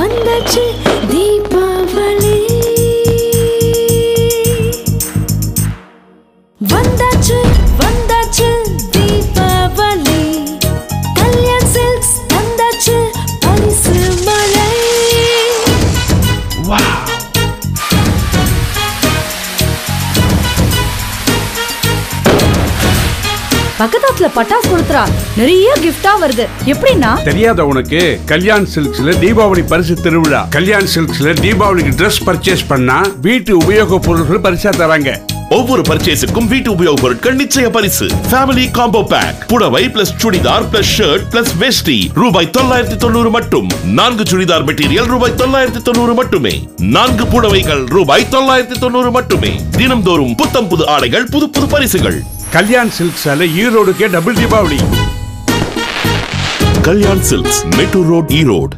வந்தாச்சு தீபாவளி வந்தாச்சு வந்தாச்சு தீபாவளி கல்யாண் சில்க்ஸ் வந்தாச்சு பரிசு மழை பக்கத்தாத்துல பட்டாசு கொடுத்துறா நிறைய கிஃப்டா வருது எப்படின்னா தெரியாத உனக்கு கல்யாண் சில்க்ஸ்ல தீபாவளி பரிசு திருவிழா கல்யாண் சில்க்ஸ்ல தீபாவளிக்கு Dress பர்ச்சேஸ் பண்ணா வீட்டு உபயோக பொருட்கள் பரிசா தராங்க ஒவ்வொரு பர்ச்சேஸுக்கும் வீட்டு உபயோகப் பொருட்கள் நிச்சய பரிசு ஃபேமிலி காம்போ பேக் புடவை plus churidar plus shirt plus veshti ரூபாய் தொள்ளாயிரத்தி தொண்ணூறு மட்டும் நான்கு சுடிதார் மெட்டீரியல் ரூபாய் தொள்ளாயிரத்தி தொண்ணூறு மட்டுமே நான்கு புடவைகள் ரூபாய் தொள்ளாயிரத்தி தொண்ணூறு மட்டுமே தினம்தோறும் புத்தம் புது ஆடைகள் புது புது பரிசுகள் கல்யாண் சில்க்ஸால ஈரோடுக்கே double Deepavali Kalyan silks metro road Erode